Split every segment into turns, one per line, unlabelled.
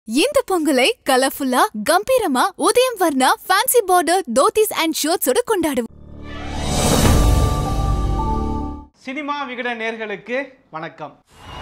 இந்த பொங்கலை கலர்ஃபுல்லா கம்பீரமா Udhayam Varna fancy border dhotis and ஷர்ட்ஸோட கொண்டாடுவோம்
சினிமா விகட நேர்களுக்கு வணக்கம்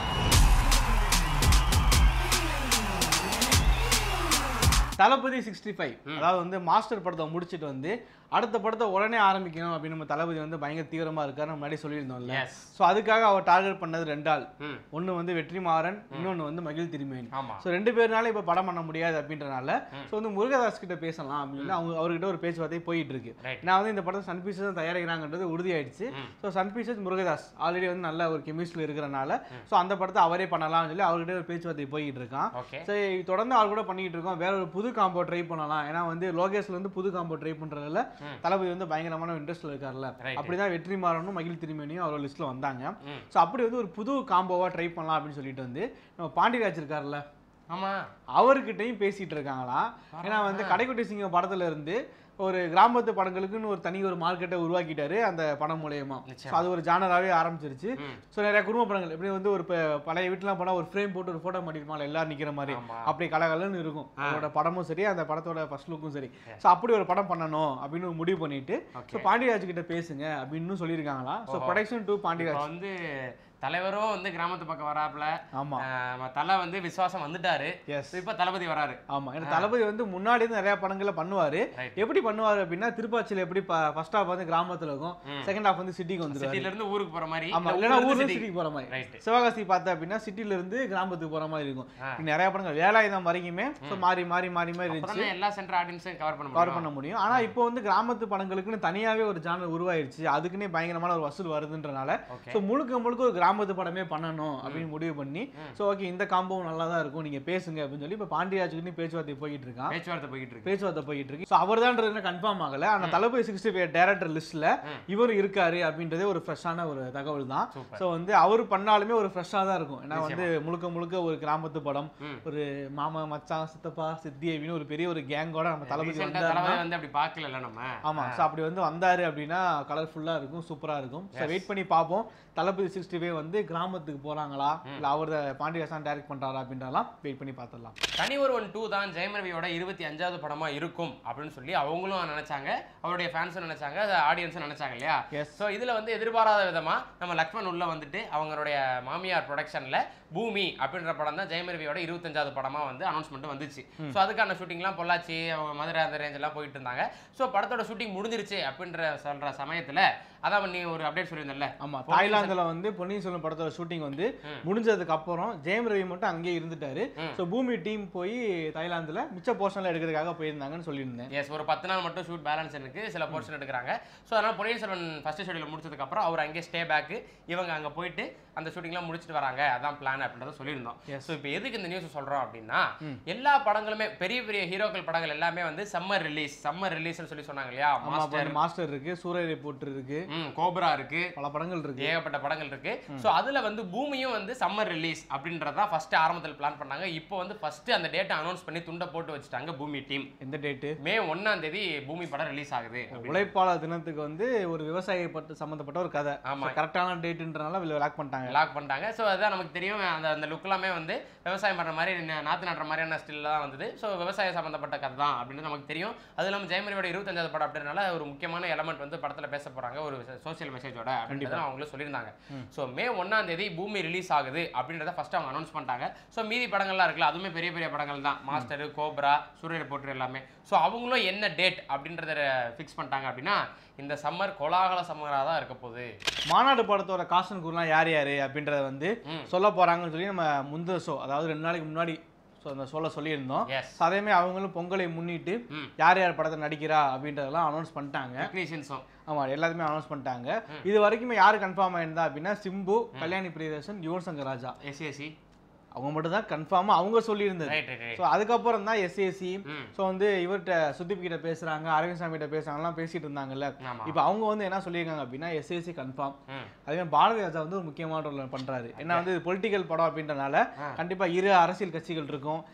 தளபதி சிக்ஸ்டி ஃபைவ் அதாவது வந்து மாஸ்டர் படத்தை முடிச்சிட்டு வந்து அடுத்த படத்தை உடனே ஆரம்பிக்கணும் அப்படின்னு நம்ம தளபதி வந்து பயங்கர தீவிரமா இருக்காரு நம்ம முன்னாடி சொல்லியிருந்தோம்ல
Yes.
ஸோ அதுக்காக அவர் டார்கெட் பண்ணது ரெண்டு ஆள்
ம்.
ஒன்று வந்து வெற்றிமாறன் இன்னொன்று வந்து மகிழ் திருமேனி
ஆமா
ஸோ ரெண்டு பேர்னால இப்போ படம் பண்ண முடியாது அப்படின்றனால ஸோ வந்து முருகதாஸ் கிட்ட பேசலாம் அப்படின்னு அவங்க அவர்கிட்ட ஒரு பேச்சுவார்த்தை போயிட்டு இருக்கு
Right.
நான் வந்து இந்த படத்தை சன் பீச்சர்ஸ் தயாரிக்கிறாங்கன்றது உறுதியாயிடுச்சு
ம்.
So Sun Pictures Murugadoss already வந்து நல்ல ஒரு கெமிஸ்ட்ரியில் இருக்கிறனால ஸோ அந்த படத்தை அவரே பண்ணலாம்னு சொல்லி அவர்கிட்ட ஒரு பேச்சுவார்த்தை போயிட்டு இருக்கான்
ஓகே
சரி தொடர்ந்து அவர் கூட பண்ணிட்டு இருக்கோம் வேற ஒரு புது காம்போ ட்ரை பண்ணலாம் ஏன்னா வந்து லோகேஷ்ல இருந்து புது காம்போ ட்ரை பண்றதுல
ம்.
தளபதி வந்து பயங்கரமான இன்ட்ரெஸ்ட்ல இருக்காருல்ல
Right.
அப்படிதான் வெற்றிமாறனும் மகிழ் திருமேனியும் அவரோட லிஸ்ட்ல வந்தாங்க
ம்.
ஸோ அப்படி வந்து ஒரு புது காம்போவா ட்ரை பண்ணலாம் அப்படின்னு சொல்லிட்டு வந்து நம்ம பாண்டியராஜ் இருக்காருல்ல
ஆமா
அவர்கிட்டயும் பேசிட்டு இருக்காங்களாம் ஏன்னா வந்து கடைக்குட்டி சிங்கம் படத்துல இருந்து ஒரு கிராமத்து படங்களுக்குன்னு ஒரு தனி ஒரு மார்க்கெட்டை உருவாக்கிட்டாரு அந்த படம் மூலயமா
நிச்சயமா.
So அது ஒரு ஜானராகவே ஆரம்பிச்சிருச்சு
ம்.
ஸோ நிறைய குடும்ப படங்கள் எப்படி வந்து ஒரு ப- பழைய வீட்டுலாம் போனால் ஒரு ஃப்ரேம் போட்டு ஒரு ஃபோட்டோ மாட்டிருப்பாங்க எல்லாரும் நிற்கிற மாதிரி
ஆமா.
அப்படி கலகலன்னு இருக்கும்
ஆ.
அவரோட படமும் சரி அந்த படத்தோட ஃபர்ஸ்ட் லுக்கும் சரி ஸோ அப்படி ஒரு படம் பண்ணணும் அப்படின்னு ஒரு முடிவு பண்ணிட்டு ஸோ
Okay.
பாண்டியராஜ் கிட்ட பேசுங்க அப்படின்னு சொல்லியிருக்காங்களாம் ஸோ
ஓஹோ.
ப்ரொடக்ஷன் டூ
இப்போ
பாண்டியராஜ்
வந்து தலைவரும் வந்து கிராமத்து பக்கம் வராப்புல
ஆமா
ஆஹ் நம்ம தலை வந்து விசுவாசம் வந்துட்டாரு
எஸ்
So இப்போ தளபதி வராரு
ஆமா ஏன்னா தளபதி வந்து முன்னாடி இருந்து நிறைய படங்களை பண்ணுவாரு
Right.
எப்படி பண்ணுவாரு அப்படின்னா திருப்பாச்சியில எப்படி ஃபர்ஸ்ட் ஹாஃப் வந்து கிராமத்துல இருக்கும்
ம்.
செகண்ட் ஹாஃப் வந்து சிட்டிக்கு வந்துருவாரு
சிட்டில இருந்து ஊருக்கு போற மாதிரி
ஆமா
இல்ல
இல்லைன்னா
ஊர்ல
ஊர்ல
இருந்து
சிட்டிக்கு போற மாதிரி
ரைட்
சிவகாசி பார்த்தா அப்படின்னா சிட்டில இருந்து கிராமத்துக்கு போற மாதிரி இருக்கும்
ஆ.
இப்படி நிறைய படங்கள் வேலாயுதம் வரைக்குமே ஸோ மாறி மாறி மாறி மாறி இருந்துச்சு
அப்பதான் எல்லா சென்டர் ஆடியன்ஸையும் கவர் பண்ண
கவர்
முடியும்
பண்ண முடியும் ஆனா இப்போ வந்து கிராமத்து படங்களுக்குன்னு தனியாவே ஒரு ஜானர் உருவாயிருச்சு அதுக்குன்னே பயங்கரமான ஒரு வசூல் வருதுன்றனால
ஓகே
ஸோ முழுக்க முழுக்க ஒரு கிராமத்து படமே பண்ணணும் அப்படின்னு முடிவு பண்ணி
ம்.
ஸோ ஓகே இந்த காம்பவும் நல்லா தான் இருக்கும் நீங்க பேசுங்க அப்படின்னு சொல்லி இப்போ பாண்டியராஜுக்குன்னு பேச்சுவார்த்தை போயிட்டு இருக்கான்
பேச்சுவார்த்தை போயிட்டு இருக்கு
பேச்சுவார்த்தை போயிட்டு இருக்கு ஸோ அவர் தான் கன்ஃபார்ம் ஆகல ஆனா தளபதி சிக்ஸ்டி ஃபைவ் டேரக்டர் லிஸ்ட்ல
ம்.
இவர் இருக்காரு அப்படின்றதே ஒரு ஃப்ரெஷ்ஷான ஒரு தகவல் தான்
சூப்பர்
ஸோ வந்து அவர் பண்ணாலுமே ஒரு ஃப்ரெஷ்ஷாக தான் இருக்கும் ஏன்னா வந்து முழுக்க முழுக்க ஒரு கிராமத்து படம்
ம்.
ஒரு மாமா மச்சான் சித்தப்பா சித்தி அப்படின்னு ஒரு பெரிய ஒரு கேங்கோட நம்ம தளபதி
ரீசெண்டா
வந்தாருன்னா
தளபதி வந்து அப்படி பார்க்கல நம்ம
ஆமா ஸோ அப்படி வந்து வந்தாரு அப்படின்னா கலர்ஃபுல்லா இருக்கும் சூப்பரா இருக்கும் ஸோ வெயிட் பண்ணி பார்ப்போம் தளபதி சிக்ஸ்டி ஃபைவ் வந்து கிராமத்துக்கு போறாங்களா இல்ல அவர் பாண்டியராஜன் டைரக்ட் பண்றாரா அப்படின்றலாம் வெயிட் பண்ணி பார்த்துடலாம்
தனி ஒருவன் டூ தான் ஜெயம் ரவியோட இருபத்தி அஞ்சாவது படமா இருக்கும் அப்படின்னு சொல்லி அவங்களும் நினைச்சாங்க அவருடைய ஃபேன்ஸும் நினைச்சாங்க ஆடியன்ஸும் நினைச்சாங்க இல்லையா
எஸ்
ஸோ இதுல வந்து எதிர்பாராத விதமா நம்ம லக்ஷ்மண் உள்ள வந்துட்டு அவங்களுடைய மாமியார் ப்ரொடக்ஷன்ல பூமி அப்படின்ற படம் தான் ஜெயம் ரவியோட இருபத்தஞ்சாவது படமா வந்து அனௌன்ஸ்மெண்ட் வந்துச்சு ஸோ அதுக்கான ஷூட்டிங்லாம் பொள்ளாச்சி அவங்க மதுரை அந்த ரேஞ்ச் எல்லாம் போயிட்டு இருந்தாங்க ஸோ படத்தோட ஷூட்டிங் முடிஞ்சிருச்சு அப்படின்ற சொல்ற சமயத்துல அதான் நீ ஒரு அப்டேட் சொல்லியிருந்தல
ஆமா தாய்லாந்துல வந்து பொன்னியின் செல்வன் படத்தோட ஷூட்டிங் வந்து
ம்.
முடிஞ்சதுக்கு அப்புறம் ஜெயம் ரவி மட்டும் அங்கேயே இருந்துட்டாரு
ம்.
ஸோ பூமி டீம் போய் தாய்லாந்துல மிச்ச போர்ஷன்ல எடுக்கிறதுக்காக போயிருந்தாங்கன்னு சொல்லியிருந்தேன்
எஸ் ஒரு பத்து நாள் மட்டும் ஷூட் பேலன்ஸ் இருக்கு சில போர்ஷன் எடுக்கிறாங்க ஸோ அதனால பொன்னியின் செல்வன் ஃபர்ஸ்ட் ஷெடியூல் முடிச்சதுக்கு அப்புறம் அவர் அங்கே ஸ்டே பேக் இவங்க அங்க போயிட்டு அந்த ஷூட்டிங்லாம் முடிச்சிட்டு வராங்க அதான் பிளான் அப்படின்றத சொல்லியிருந்தோம்
Yes.
ஸோ இப்போ எதுக்கு இந்த நியூஸ் சொல்றோம் அப்படின்னா
ம்.
எல்லா படங்களுமே பெரிய பெரிய ஹீரோக்கள் படங்கள் எல்லாமே வந்து சம்மர் ரிலீஸ் சம்மர் ரிலீஸ்னு சொல்லி சொன்னாங்க இல்லையா
ஆமா
மாஸ்டர்
மாஸ்டர் இருக்கு சூரிய ரிப்போர்ட் இருக்கு
ம் கோப்ரா இருக்கு
பல படங்கள் இருக்கு
ஏகப்பட்ட படங்கள் இருக்கு ஸோ அதுல வந்து பூமியும் வந்து சம்மர் ரிலீஸ் அப்படின்றதான் ஃபர்ஸ்ட் ஆரம்பத்தில் பிளான் பண்ணாங்க இப்போ வந்து ஃபர்ஸ்ட் அந்த டேட்டை அனௌன்ஸ் பண்ணி துண்டை போட்டு வச்சுட்டாங்க பூமி டீம்
எந்த டேட்டு
மே ஒன்னாம் தேதி பூமி படம் ரிலீஸ் ஆகுது அப்படின்னு.
உழைப்பாளர் தினத்துக்கு வந்து ஒரு விவசாய பட்டு சம்பந்தப்பட்ட ஒரு கதை
ஆமா.
கரெக்டான டேட்டுன்றனால லாக் பண்ணிட்டாங்க
லாக் பண்ணிட்டாங்க ஸோ அதான் நமக்கு தெரியும் அந்த அந்த லுக் எல்லாமே வந்து விவசாயம் பண்ணுற மாதிரி நா- நாத்து நடுற மாதிரியான ஸ்டில் தான் வந்தது ஸோ விவசாயம் சம்மந்தப்பட்ட கதை தான் அப்படின்னு நமக்கு தெரியும் அது இல்லாமல் ஜெயமரியோட இருபத்தஞ்சாவது படம் அப்படின்றனால ஒரு முக்கியமான எலமெண்ட் வந்து படத்தில் பேச போகிறாங்க ஒரு சோஷியல் மெசேஜோட அப்படின்றத அவங்களும் சொல்லியிருந்தாங்க ஸோ மே ஒன்னாம் தேதி பூமி ரிலீஸ் ஆகுது அப்படின்றத ஃபர்ஸ்ட் அவங்க அனௌன்ஸ் பண்ணிட்டாங்க ஸோ மீதி படங்கள்லாம் இருக்குல்ல அதுவுமே பெரிய பெரிய படங்கள் தான் மாஸ்டர் கோப்ரா சூரிய ரிப்போர்ட்டர் எல்லாமே ஸோ அவங்களும் என்ன டேட் அப்படின்றத ஃபிக்ஸ் பண்ணிட்டாங்க அப்படின்னா இந்த சம்மர் கோலாகல சம்மராக தான் இருக்க போகுது
மாநாடு படத்தோட காசன் கூறுலாம் யார் யாரு அப்படின்றத வந்து
ம்.
சொல்ல போறாங்கன்னு சொல்லி நம்ம முந்தின ஷோ அதாவது ரெண்டு நாளைக்கு முன்னாடி ஸோ அந்த சொல்ல சொல்லியிருந்தோம்
எஸ்
So அதே மாதிரி அவங்களும் பொங்கலை முன்னிட்டு
ம்
யார் யார் படத்தை நடிக்கிறா அப்படின்றதெல்லாம் அனௌன்ஸ் பண்ணிட்டாங்க
டெக்னீஷியன்ஸும்
ஆமா எல்லாத்தையுமே அனௌன்ஸ் பண்ணிட்டாங்க இது வரைக்குமே யாரு கன்ஃபார்ம் ஆயிருந்தா அப்படின்னா சிம்பு கல்யாணி பிரியதர்ஷன் யுவன் சங்கர் ராஜா
எஸ்ஏசி
அவங்க மட்டும் தான் கன்ஃபார்மா அவங்க சொல்லியிருந்தது
ரைட் ரைட் ரைட்
ஸோ அதுக்கப்புறம் தான் எஸ்ஏசி
ம்
ஸோ வந்து இவர்கிட்ட சுதீப் கிட்ட பேசுறாங்க அரவிந்த் சாமி கிட்ட பேசுறாங்கலாம் பேசிட்டு இருந்தாங்கல்ல
ஆமா
இப்போ அவங்க வந்து என்ன சொல்லியிருக்காங்க அப்படின்னா எஸ்ஏசி கன்ஃபார்ம்
ம்
அதே மாதிரி பாரதி ராஜா வந்து ஒரு முக்கியமான ரோல் பண்றாரு ஏன்னா வந்து பொலிட்டிக்கல் படம் அப்படின்றனால
ஆ.
கண்டிப்பா இரு அரசியல் கட்சிகள் இருக்கும்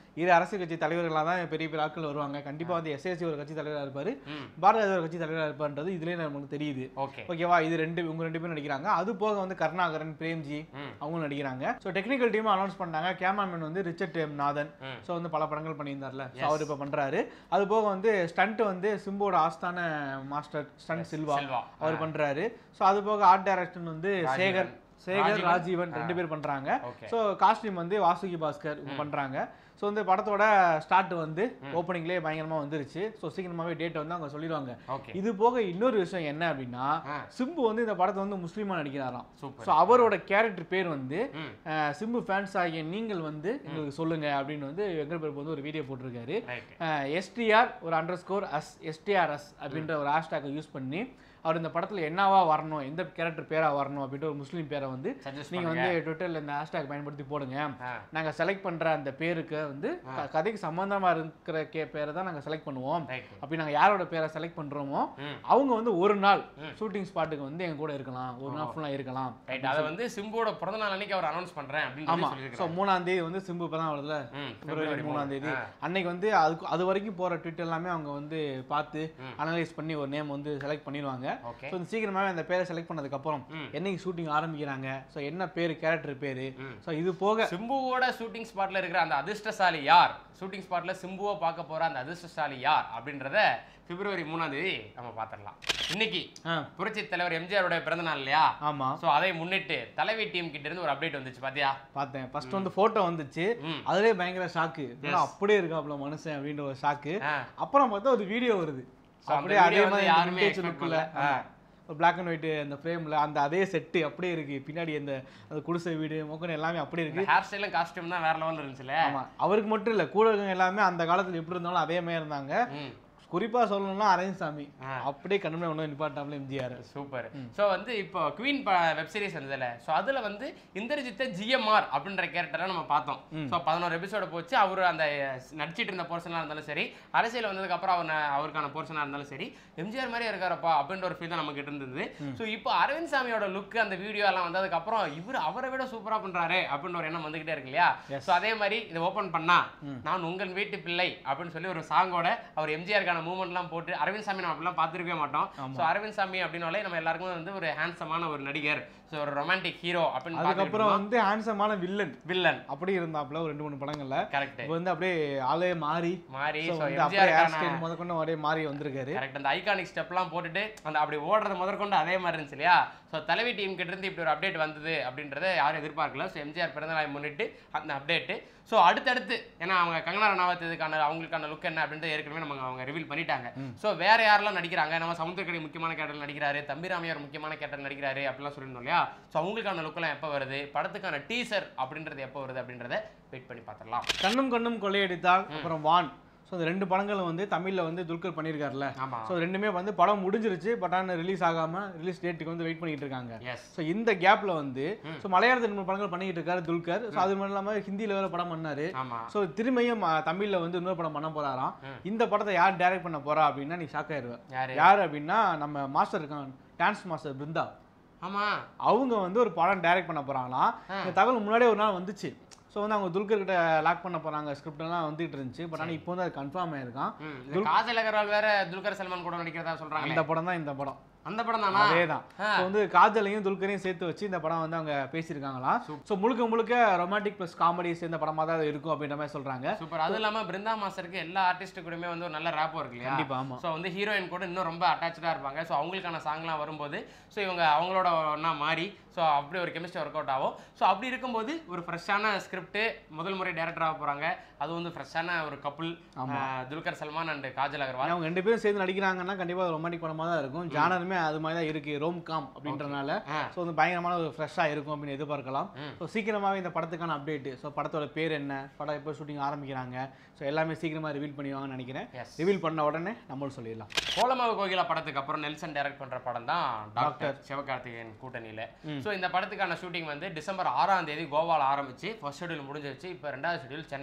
இரு அரசியல் கட்சி தலைவர்களாக தான் பெரிய பெரிய ஆட்கள் வருவாங்க கண்டிப்பா வந்து எஸ்எஸ்சி ஒரு கட்சி தலைவராக இருப்பாரு
ம்
பாரதிய ஜனதா ஒரு கட்சி தலைவராக இருப்பாருன்றது இதுலயே நமக்கு தெரியுது
ஓகே
ஓகேவா இது ரெண்டு இவங்க ரெண்டு பேரும் நடிக்கிறாங்க அது போக வந்து கருணாகரன் பிரேம்ஜி
ம்
அவங்களும் நடிக்கிறாங்க ஸோ டெக்னிக்கல் டீம் அனௌன்ஸ் பண்ணாங்க கேமராமேன் வந்து ரிச்சர்ட் எம் நாதன்
ம்
ஸோ வந்து பல படங்கள் பண்ணியிருந்தார்ல ஸோ
Yes.
அவர் இப்போ பண்றாரு அது போக வந்து ஸ்டண்ட் வந்து சிம்போட ஆஸ்தான மாஸ்டர் ஸ்டண்ட் சில்வா
செல்வா
அவர் பண்றாரு ஸோ அது போக ஆர்ட் டைரக்ஷன் வந்து
ராஜீவன்.
சேகர் சேகர்
ராஜீவன்.
ராஜீவன் ரெண்டு பேர் பண்றாங்க
ஓகே
ஸோ காஸ்டியூம் வந்து வாசுகி பாஸ்கர் இவங்க பண்றாங்க ஸோ இந்த படத்தோட ஸ்டார்ட் வந்து ஓப்பனிங்லேயே பயங்கரமா வந்துருச்சு ஸோ சீக்கிரமாவே டேட் வந்து அவங்க சொல்லிடுவாங்க
ஓகே
இது போக இன்னொரு விஷயம் என்ன அப்படின்னா
ஆ
சிம்பு வந்து இந்த படத்தை வந்து முஸ்லீமா நடிக்கிறாராம்
சூப்பர்
ஸோ அவரோட கேரக்டர் பேர் வந்து
ம்
அஹ், சிம்பு ஃபேன்ஸ் ஆகிய நீங்கள் வந்து எங்களுக்கு சொல்லுங்க அப்படின்னு வந்து வெங்கட் பிரபு வந்து ஒரு வீடியோ போட்டிருக்காரு
ரைட்
எஸ்டிஆர் ஒரு அண்டர் ஸ்கோர் அஸ் எஸ்டிஆர்எஸ் அப்படின்ற ஒரு ஹேஷ்டேக்கை யூஸ் பண்ணி அவர் இந்த படத்துல என்னவா வரணும் எந்த கேரக்டர் பேரா வரணும் அப்படின்ற ஒரு முஸ்லீம் பேரை வந்து
சஜஸ்ட்
நீங்க
பண்ணுங்க
வந்து ட்விட்டர்ல இந்த ஹேஷ்டேக் பயன்படுத்தி போடுங்க
ஆ
நாங்க செலக்ட் பண்ற அந்த பேருக்கு வந்து க- கதைக்கு சம்பந்தமா இருக்கிற கே பேரை தான் நாங்க செலக்ட் பண்ணுவோம்
ரைட்
அப்படி நாங்க யாரோட பேரை செலக்ட் பண்றோமோ
ம்
அவங்க வந்து ஒரு நாள்
ம்.
ஷூட்டிங் ஸ்பாட்டுக்கு வந்து எங்க கூட இருக்கலாம் ஒரு நாள் ஃபுல்லா இருக்கலாம்
ரைட் அதை வந்து சிம்போட பிறந்த நாள் அன்னைக்கு அவர் அனௌன்ஸ் பண்றேன் அப்படின்னு
ஆமா
சொல்லி
ஸோ
சொல்லியிருக்காரு
மூணாம் தேதி வந்து சிம்பு இப்பதான் வருதுல
ம்
பிப்ரவரி மூணாம் தேதி
ஆ.
அன்னைக்கு வந்து அதுக்கு அது வரைக்கும் போற ட்விட் எல்லாமே அவங்க வந்து பார்த்து
ம்.
அனலைஸ் பண்ணி ஒரு நேம் வந்து செலக்ட் பண்ணிடுவாங்க
ஓகே
ஸோ சீக்கிரமாவே அந்த பேரை செலக்ட் பண்ணதுக்கு அப்புறம்
ம்.
என்னைக்கு ஷூட்டிங் ஆரம்பிக்கிறாங்க ஸோ என்ன பேர் கேரக்டர் பேரு
ம்.
ஸோ இது போக
சிம்புவோட ஷூட்டிங் ஸ்பாட்ல இருக்கிற அந்த அதிர்ஷ்டசாலி யார் ஷூட்டிங் ஸ்பாட்ல சிம்புவை பார்க்க போற அந்த அதிர்ஷ்டசாலி யார் அப்படின்றத பிப்ரவரி மூணாம் தேதி நம்ம பார்த்துடலாம் இன்னைக்கு
ஆ
புரட்சி தலைவர் எம்ஜிஆரோட பிறந்த நாள் இல்லையா
ஆமா
சோ அதை முன்னிட்டு தலைவி டீம் கிட்ட இருந்து ஒரு அப்டேட் வந்துச்சு பாத்தியா
பார்த்தேன் ஃபர்ஸ்ட் வந்து போட்டோ வந்துச்சு
ம்
அதுலயே பயங்கர ஷாக்கு அப்படியே இருக்காப்ல மனுஷன் அப்படின்ற ஒரு ஷாக்கு
ஆ,
அப்புறம் பார்த்தா ஒரு வீடியோ வருது
So, அந்த
அப்படியே அதே
video வந்து
மாதிரி
யாருமே
vintage
expect
look ல,
பண்ணல.
ஆமா. ஒரு பிளாக் அண்ட் ஒயிட் அந்த ஃப்ரேம்ல அந்த அதே செட்டு அப்படியே இருக்கு பின்னாடி அந்த அந்த குடிசை வீடு மொக்கன் எல்லாமே அப்படியே இருக்கு
ஹேர் ஸ்டைலும் காஸ்டியூம் தான் வேற லெவல்ல இருந்துச்சுல
ஆமா அவருக்கு மட்டும் இல்ல கூட இருக்கவங்க எல்லாமே அந்த காலத்துல எப்படி இருந்தாலும் அதே மாதிரி இருந்தாங்க
ம்
குறிப்பா சொல்லணும்னா அரவிந்த் சாமி
ஆ.
அப்படியே கண்ணுமே ஒன்றும் நிப்பாட்டாமல எம்ஜிஆர்
சூப்பர் ஸோ வந்து இப்போ குவீன் வெப் சீரிஸ் வந்ததுல ஸோ அதுல வந்து இந்திரஜித்தை ஜிஎம்ஆர் அப்படின்ற கேரக்டரை நம்ம பார்த்தோம் ஸோ பதினோரு எபிசோட போச்சு அவர் அந்த அஹ், நடிச்சிட்டு இருந்த போர்ஷனாக இருந்தாலும் சரி அரசியல் வந்ததுக்கு அப்புறம் அவர் ந- அவருக்கான போர்ஷனாக இருந்தாலும் சரி எம்ஜிஆர் மாதிரியே இருக்காரப்பா அப்படின்ற ஒரு ஃபீல் தான் நமக்கு இருந்தது ஸோ இப்போ அரவிந்த் சாமியோட லுக் அந்த வீடியோ எல்லாம் வந்ததுக்கு அப்புறம் இவர் அவரை விட சூப்பரா பண்றாரு அப்படின்ற ஒரு எண்ணம் வந்துகிட்டே இருக்கு இல்லையா ஸோ அதே மாதிரி இதை ஓப்பன் பண்ணா நான் உங்கள் வீட்டு பிள்ளை அப்படின்னு சொல்லி ஒரு சாங்கோட அவர் எம்ஜிஆருக்கான மூமெண்ட்லாம் போட்டு அரவிந்த் சாமி நம்ம அப்படிலாம் பார்த்துருக்கவே மாட்டோம் ஸோ அரவிந்த் சாமி அப்படின்னாலே நம்ம எல்லாருக்குமே வந்து ஒரு ஹேண்ட்ஸமான ஒரு நடிகர் ஸோ ஒரு ரொமான்டிக் ஹீரோ அப்படின்னு
அதுக்கப்புறம் வந்து ஹேண்ட்ஸமான வில்லன்
வில்லன்
அப்படி இருந்தாப்ல ஒரு ரெண்டு மூணு படங்கள்ல
கரெக்ட்
இப்போ வந்து அப்படியே ஆளே மாறி
மாறி
so
ஸோ
வந்து அப்படியே ஹேர்
எம்ஜிஆருக்கான
ஸ்டைல் முதற்கொண்டு அப்படியே மாறி வந்திருக்காரு
கரெக்ட் அந்த ஐகானிக் ஸ்டெப்லாம் போட்டுட்டு அந்த அப்படி ஓடுறது முதற்கொண்டு அதே மாதிரி இருந்துச்சு இல்லையா ஸோ தலைவி டீம் கிட்ட இருந்து இப்படி ஒரு அப்டேட் வந்தது அப்படின்றத யாரும் எதிர்பார்க்கல ஸோ எம்ஜிஆர் பிறந்தநாளை முன்னிட்டு அந்த அப்டேட்டு ஸோ அடுத்தடுத்து ஏன்னா அவங்க கங்கனா ரனாவத் இதுக்கான அவங்களுக்கான லுக் என்ன அப்படின்றத ஏற்கனவே நம்ம அவங்க ரிவீல் பண்ணிட்டாங்க ஸோ வேற யாரெல்லாம் நடிக்கிறாங்க நம்ம சமுத்திரக்கடி முக்கியமான கேரக்டர் நடிக்கிறாரு தம்பிராமையார் முக்கியமான கேரக்டர் நடிக்கிறாரு அப்படிலாம் சொல்லியிருந்தோம் இல்லையா ஸோ அவங்களுக்கான லுக்கெல்லாம் எப்போ வருது படத்துக்கான டீசர் அப்படின்றது எப்போ வருது அப்படின்றத வெயிட் பண்ணி பார்த்துடலாம்
கண்ணும் கண்ணும் கொள்ளையடித்தால் அப்புறம் வான் ஸோ இந்த ரெண்டு படங்களும் வந்து தமிழ்ல வந்து துல்கர் பண்ணியிருக்காருல்ல
ஆமா
ஸோ ரெண்டுமே வந்து படம் முடிஞ்சிருச்சு பட் ஆனால் ரிலீஸ் ஆகாம ரிலீஸ் டேட்டுக்கு வந்து வெயிட் பண்ணிட்டு இருக்காங்க
எஸ்
ஸோ இந்த கேப்ல வந்து ஸோ மலையாளத்தில் ரெண்டு மூணு படங்கள் பண்ணிட்டு இருக்காரு துல்கர் ஸோ அது மட்டும் இல்லாமல் ஹிந்தியில் வேற படம் பண்ணாரு
ஆமா
ஸோ திரும்பியும் அஹ், தமிழ்ல வந்து இன்னொரு படம் பண்ண போறாராம்
ம்.
இந்த படத்தை யார் டைரக்ட் பண்ண போறா அப்படின்னா நீ ஷாக் ஆயிருவ
யாரு
யார் அப்படின்னா நம்ம மாஸ்டர் இருக்கான் டான்ஸ் மாஸ்டர் பிருந்தா
ஆமா
அவங்க வந்து ஒரு படம் டைரக்ட் பண்ண போறாங்களாம் இந்த தகவல் முன்னாடியே ஒரு நாள் வந்துச்சு ஸோ வந்து அவங்க துல்கர் கிட்ட லாக் பண்ண போறாங்க ஸ்கிரிப்ட் எல்லாம் வந்துட்டு இருந்துச்சு பட் ஆனால் இப்போ வந்து அது கன்ஃபார்ம் ஆயிருக்கான்
ம், இந்த காஜல் அகர்வால் வேற துல்கர் சல்மான் கூட நடிக்கிறதா சொல்றாங்க
அந்த படம் தான் இந்த படம்
அந்த படம் தானா
அதேதான் ஸோ வந்து காஜலையும் துல்கரையும் சேர்த்து வச்சு இந்த படம் வந்து அவங்க பேசியிருக்காங்களாம் ஸோ முழுக்க முழுக்க ரொமான்டிக் ப்ளஸ் காமெடி சேர்ந்த படமா தான் இது இருக்கும் அப்படின்ற மாதிரி சொல்றாங்க
சூப்பர் அது இல்லாம பிருந்தா மாஸ்டருக்கு எல்லா ஆர்டிஸ்ட் கூடயுமே வந்து ஒரு நல்ல ரேப்போ இருக்கு இல்லையா
கண்டிப்பா ஆமா
ஸோ வந்து ஹீரோயின் கூட இன்னும் ரொம்ப அட்டாச்சா இருப்பாங்க ஸோ அவங்களுக்கான சாங்லாம் வரும்போது ஸோ இவங்க அவங்களோட ஒன்றா மாறி ஸோ அப்படி ஒரு கெமிஸ்ட்ரி ஒர்க் அவுட் ஆகும் ஸோ அப்படி இருக்கும்போது ஒரு ஃப்ரெஷ்ஷான ஸ்கிரிப்ட் முதல் முறை டேரக்டர் ஆக போறாங்க அது வந்து ஃப்ரெஷ்ஷான ஒரு கப்புள் துல்கர் சல்மான் அண்ட் காஜல் அகர்வால்
அவங்க ரெண்டு பேரும் சேர்ந்து நடிக்கிறாங்கன்னா கண்டிப்பா ரொமான்டிக் படமா தான் இருக்கும் ஜானருமே அது மாதிரி தான் இருக்கு ரோம் காம் அப்படின்றனால
ஆ.
ஸோ வந்து பயங்கரமான ஒரு ஃப்ரெஷ்ஷாக இருக்கும் அப்படின்னு எதிர்பார்க்கலாம்
ம்.
ஸோ சீக்கிரமாவே இந்த படத்துக்கான அப்டேட் ஸோ படத்தோட பேர் என்ன படம் எப்போ ஷூட்டிங் ஆரம்பிக்கிறாங்க ஸோ எல்லாமே சீக்கிரமா ரிவீல் பண்ணிடுவாங்கன்னு நினைக்கிறேன்
எஸ்
ரிவீல் பண்ண உடனே நம்மளும் சொல்லிடலாம்
கோலமாவு கோகிலா படத்துக்கு அப்புறம் நெல்சன் டைரக்ட் பண்ற படம் தான் டாக்டர் சிவகார்த்திகேயன் கூட்டணியில ஸோ இந்த படத்துக்கான ஷூட்டிங் வந்து டிசம்பர் ஆறாம் தேதி கோவால ஆரம்பிச்சு ஃபர்ஸ்ட் ஷெடியூல் முடிஞ்சிருச்சு இப்போ ரெண்டாவது ஷெடியூல் சென்னையில போய்கிட்டு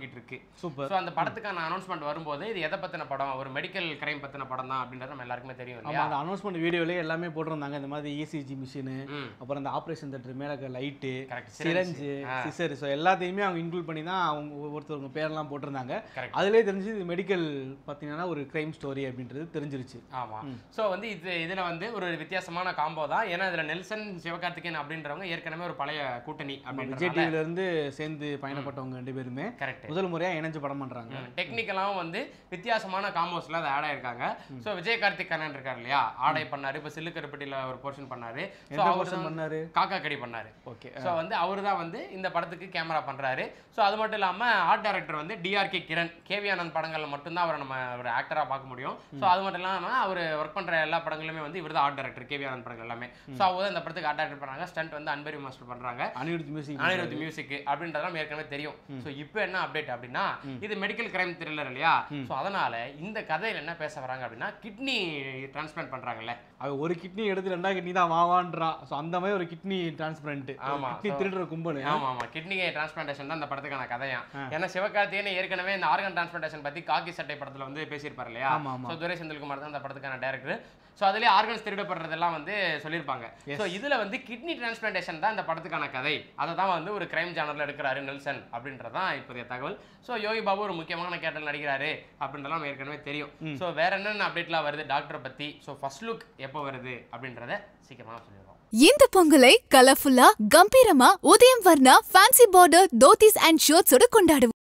ஓடிட்டு இருக்கு
சூப்பர்
ஸோ அந்த படத்துக்கான அனௌன்ஸ்மெண்ட் வரும்போது இது எதை பத்தின படம் ஒரு மெடிக்கல் கிரைம் பத்தின படம் தான் அப்படின்றது நம்ம எல்லாருக்குமே தெரியும்
ஆமா
இல்லையா
அந்த அனௌன்ஸ்மெண்ட் வீடியோலயே எல்லாமே போட்டிருந்தாங்க இந்த மாதிரி இசிஜி மிஷினு
ம்
அப்புறம் இந்த ஆப்ரேஷன் தேட்டர் மேல இருக்க லைட்டு
கரெக்ட்
சிரஞ்சு
ஆ.
சிசர் ஸோ எல்லாத்தையுமே அவங்க இன்க்ளூட் பண்ணி தான் அவங்க ஒவ்வொருத்தவங்க பேரெல்லாம் போட்டிருந்தாங்க
கரெக்ட்
அதுலேயே தெரிஞ்சு இது மெடிக்கல் பார்த்தீங்கன்னா ஒரு கிரைம் ஸ்டோரி அப்படின்றது தெரிஞ்சிருச்சு
ஆமா சோ வந்து இது இதுல வந்து ஒரு வித்தியாசமான காம்போ தான் ஏன்னா இதுல நெல்சன் சிவகார்த்திகேயன் அப்படின்றவங்க ஏற்கனவே ஒரு பழைய கூட்டணி
விஜய்
அப்படின்ற
டிவில இருந்து சேர்ந்து பயணப்பட்டவங்க ரெண்டு பேருமே
கரெக்ட்
முதல் முறையா இணைஞ்சு படம் பண்றாங்க
டெக்னிக்கலாவும் வந்து வித்தியாசமான காம்போஸ்ல அதை ஆட் ஆயிருக்காங்க ஸோ விஜய் கார்த்திக் கண்ணன் இருக்கார் இல்லையா ஆடை பண்ணாரு இப்போ சில்லுக்கருப்பட்டியில் ஒரு போர்ஷன் பண்ணாரு ஸோ
எந்த
அவர்
போர்ஷன் பண்ணாரு
காக்கா கடி பண்ணாரு
ஓகே
ஸோ வந்து அவர் தான் வந்து இந்த படத்துக்கு கேமரா பண்றாரு ஸோ அது மட்டும் இல்லாம ஆர்ட் டைரக்டர் வந்து டிஆர்கே கிரண் கேவி ஆனந்த் படங்கள்ல மட்டும்தான் அவரை நம்ம ஒரு ஆக்டரா பார்க்க முடியும் ஸோ அது மட்டும் இல்லாம அவர் ஒர்க் பண்ற எல்லா படங்களுமே வந்து இவர் தான் ஆர்ட் டைரக்டர் கேவி ஆனந்த் படங்கள் எல்லாமே ஸோ அவர் தான் இந்த படத்துக்கு ஆர்ட் டைரக்டர் பண்றாங்க ஸ்டண்ட் வந்து அன்பரி மாஸ்டர் பண்றாங்க
அனிருத் மியூசிக்
அனிருத் மியூசிக் அப்படின்றதெல்லாம் ஏற்கனவே தெரியும் ஸோ இப்போ என்ன அப்டேட் அப்படின்னா இது மெடிக்கல் கிரைம் த்ரில்லர் இல்லையா ஸோ அதனால இந்த கதையில என்ன பேச வராங்க அப்படின்னா கிட்னி டிரான்ஸ்பிளான்ட் பண்றாங்கல்ல
அவ ஒரு கிட்னி எடுத்து ரெண்டா கிட்னி தான் வாவான்றா ஸோ அந்த மாதிரி ஒரு கிட்னி டிரான்ஸ்பரண்ட்
ஆமா,
கிட்னி
so-
திருடுற கும்பல்
ஆமா ஆமா கிட்னி டிரான்ஸ்பிளான்டேஷன் தான் இந்த படத்துக்கான கதையா ஏன்னா சிவகார்த்திகேயன் ஏற்கனவே இந்த ஆர்கன் டிரான்ஸ்பிளான்டேஷன் பத்தி காக்கி சட்டை படத்துல வந்து பேசியிருப்பாரு இல்லையா
ஆமா, ஆமா.
ஸோ துரை செந்தில்குமார் தான் அந்த படத்துக்கான டேரக்டர் ஸோ அதுலேயே ஆர்கன்ஸ் திருடப்படுறதெல்லாம் வந்து சொல்லியிருப்பாங்க ஸோ இதுல வந்து கிட்னி டிரான்ஸ்பிளான்டேஷன் தான் இந்த படத்துக்கான கதை அதை தான் வந்து ஒரு கிரைம் ஜானர்ல எடுக்கிறாரு நெல்சன் அப்படின்றதான் இப்போதைய தகவல் ஸோ யோகி பாபு ஒரு முக்கியமான கேட்டல் நடிக்கிறாரு அப்படின்றலாம் நம்ம ஏற்கனவே தெரியும் ஸோ வேற என்னென்ன அப்டேட்லாம் வருது டாக்டரை பத்தி ஸோ ஃபர்ஸ்ட் லுக் எப்போ வருது அப்படின்றத சீக்கிரமா சொல்லிடுவோம்
இந்த பொங்கலை கலர்ஃபுல்லா கம்பீரமா Udhayam Varna fancy border dhotis and ஷர்ட்ஸோட கொண்டாடுவோம்